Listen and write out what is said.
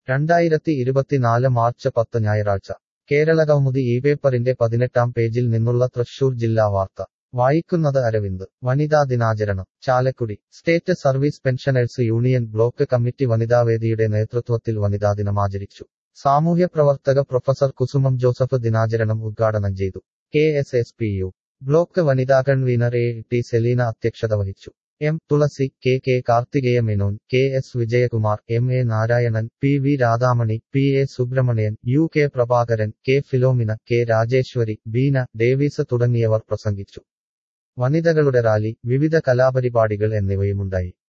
രണ്ടായിരത്തി ഇരുപത്തിനാല് മാർച്ച് പത്ത് ഞായറാഴ്ച കേരളകൗമുദി ഈ പേപ്പറിന്റെ പതിനെട്ടാം പേജിൽ നിന്നുള്ള തൃശൂർ ജില്ലാ വാർത്ത വായിക്കുന്നത് അരവിന്ദ് വനിതാ ദിനാചരണം Chalakudy state service pensioners union block committee വനിതാവേദിയുടെ നേതൃത്വത്തിൽ വനിതാ ദിനമാചരിച്ചു സാമൂഹ്യപ്രവർത്തക പ്രൊഫസർ കുസുമം ജോസഫ് ദിനാചരണം ഉദ്ഘാടനം ചെയ്തു K S S P U block വനിതാ കൺവീനർ എ ടി സെലീന അധ്യക്ഷത വഹിച്ചു M Thulasi K K Karthikeya Menon K S Vijayakumar M A Narayanan P V Radhamani P A Subrahmanyan U K Prabhakaran K Philomina K Rajeshwari Beena Davis തുടങ്ങിയവർ പ്രസംഗിച്ചു വനിതകളുടെ റാലി വിവിധ കലാപരിപാടികൾ എന്നിവയുമുണ്ടായി